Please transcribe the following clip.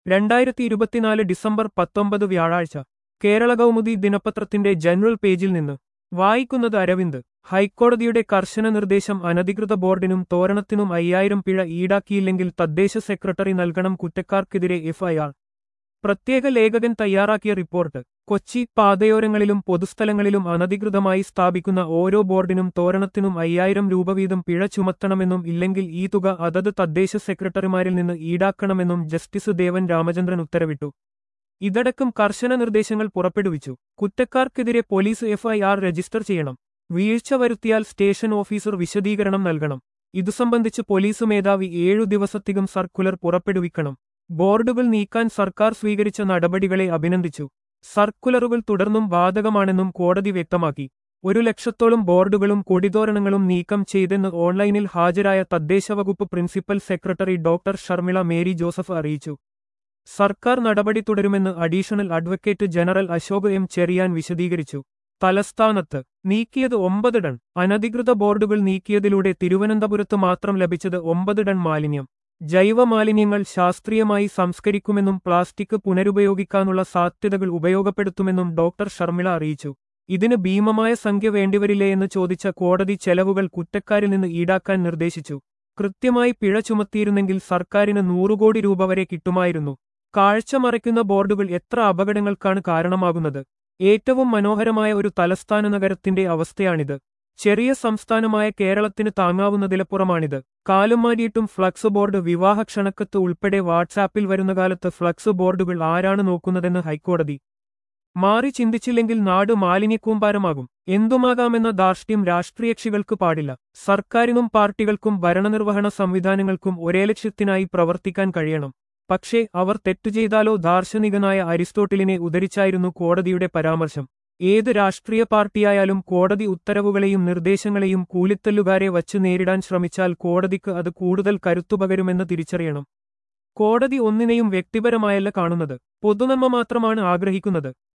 രണ്ടായിരത്തി ഇരുപത്തിനാല് ഡിസംബർ പത്തൊമ്പത് വ്യാഴാഴ്ച കേരള കൗമുദി ദിനപത്രത്തിന്റെ ജനറൽ പേജിൽ നിന്ന് വായിക്കുന്നത് അരവിന്ദ് ഹൈക്കോടതിയുടെ കർശന നിർദ്ദേശം അനധികൃത ബോർഡിനും തോരണത്തിനും അയ്യായിരം പിഴ ഈടാക്കിയില്ലെങ്കിൽ തദ്ദേശ സെക്രട്ടറി നൽകണം കുറ്റക്കാർക്കെതിരെ എഫ്ഐആർ പ്രത്യേക ലേഖകൻ തയ്യാറാക്കിയ റിപ്പോർട്ട് കൊച്ചി പാതയോരങ്ങളിലും പൊതുസ്ഥലങ്ങളിലും അനധികൃതമായി സ്ഥാപിക്കുന്ന ഓരോ ബോർഡിനും തോരണത്തിനും അയ്യായിരം രൂപ വീതം പിഴ ചുമത്തണമെന്നും ഇല്ലെങ്കിൽ ഈ തുക അതത് തദ്ദേശ സെക്രട്ടറിമാരിൽ നിന്ന് ഈടാക്കണമെന്നും ജസ്റ്റിസ് ദേവൻ രാമചന്ദ്രൻ ഉത്തരവിട്ടു ഇതടക്കം കർശന നിർദ്ദേശങ്ങൾ പുറപ്പെടുവിച്ചു കുറ്റക്കാർക്കെതിരെ പോലീസ് എഫ്ഐആർ രജിസ്റ്റർ ചെയ്യണം വീഴ്ച വരുത്തിയാൽ സ്റ്റേഷൻ ഓഫീസർ വിശദീകരണം നൽകണം ഇതു സംബന്ധിച്ച് പോലീസ് മേധാവി ഏഴു ദിവസത്തികം സർക്കുലർ പുറപ്പെടുവിക്കണം ബോർഡുകൾ നീക്കാൻ സർക്കാർ സ്വീകരിച്ച നടപടികളെ അഭിനന്ദിച്ചു സർക്കുലറുകൾ തുടർന്നും ബാധകമാണെന്നും കോടതി വ്യക്തമാക്കി ഒരു ലക്ഷത്തോളം ബോർഡുകളും കൊടിതോരണങ്ങളും നീക്കം ചെയ്തെന്ന് ഓൺലൈനിൽ ഹാജരായ തദ്ദേശവകുപ്പ് principal secretary doctor Sharmila Mary Joseph അറിയിച്ചു സർക്കാർ നടപടി തുടരുമെന്ന് additional advocate general Ashok M Cherian വിശദീകരിച്ചു തലസ്ഥാനത്ത് നീക്കിയത് ഒമ്പത് ടൺ അനധികൃത ബോർഡുകൾ നീക്കിയതിലൂടെ തിരുവനന്തപുരത്ത് മാത്രം ലഭിച്ചത് ഒമ്പത് ടൺ മാലിന്യം ജൈവമാലിന്യങ്ങൾ ശാസ്ത്രീയമായി സംസ്കരിക്കുമെന്നും പ്ലാസ്റ്റിക് പുനരുപയോഗിക്കാനുള്ള സാധ്യതകൾ ഉപയോഗപ്പെടുത്തുമെന്നും ഡോക്ടർ ഷർമിള അറിയിച്ചു ഇതിന് ഭീമമായ സംഖ്യ വേണ്ടിവരില്ലേ എന്ന് ചോദിച്ച കോടതി ചെലവുകൾ കുറ്റക്കാരിൽ നിന്ന് ഈടാക്കാൻ നിർദ്ദേശിച്ചു കൃത്യമായി പിഴ ചുമത്തിയിരുന്നെങ്കിൽ സർക്കാരിന് നൂറുകോടി രൂപ വരെ കിട്ടുമായിരുന്നു കാഴ്ച മറയ്ക്കുന്ന ബോർഡുകൾ എത്ര അപകടങ്ങൾക്കാണ് കാരണമാകുന്നത് ഏറ്റവും മനോഹരമായ ഒരു തലസ്ഥാന നഗരത്തിന്റെ അവസ്ഥയാണിത് ചെറിയ സംസ്ഥാനമായ കേരളത്തിന് താങ്ങാവുന്നതിലപ്പുറമാണിത് കാലം മാറ്റിയിട്ടും ഫ്ലക്സ് ബോർഡ് വിവാഹ ക്ഷണക്കത്ത് ഉൾപ്പെടെ വാട്സാപ്പിൽ വരുന്ന കാലത്ത് ഫ്ലക്സ് ബോർഡുകൾ ആരാണ് നോക്കുന്നതെന്ന് ഹൈക്കോടതി മാറി ചിന്തിച്ചില്ലെങ്കിൽ നാട് മാലിന്യക്കൂമ്പാരമാകും എന്തുമാകാമെന്ന ധാർഷ്ട്യം രാഷ്ട്രീയകക്ഷികൾക്ക് പാടില്ല സർക്കാരിനും പാർട്ടികൾക്കും ഭരണനിർവഹണ സംവിധാനങ്ങൾക്കും ഒരേ ലക്ഷ്യത്തിനായി പ്രവർത്തിക്കാൻ കഴിയണം പക്ഷേ അവർ തെറ്റു ചെയ്താലോ ദാർശനികനായ അരിസ്റ്റോട്ടിലിനെ ഉദ്ധരിച്ചായിരുന്നു കോടതിയുടെ പരാമർശം ഏത് രാഷ്ട്രീയ പാർട്ടിയായാലും കോടതി ഉത്തരവുകളെയും നിർദ്ദേശങ്ങളെയും കൂലിത്തല്ലുകാരെ വച്ച് നേരിടാൻ ശ്രമിച്ചാൽ കോടതിക്ക് അത് കൂടുതൽ കരുത്തുപകരുമെന്ന് തിരിച്ചറിയണം കോടതി ഒന്നിനെയും വ്യക്തിപരമായല്ല കാണുന്നത് പൊതുനന്മ മാത്രമാണ് ആഗ്രഹിക്കുന്നത്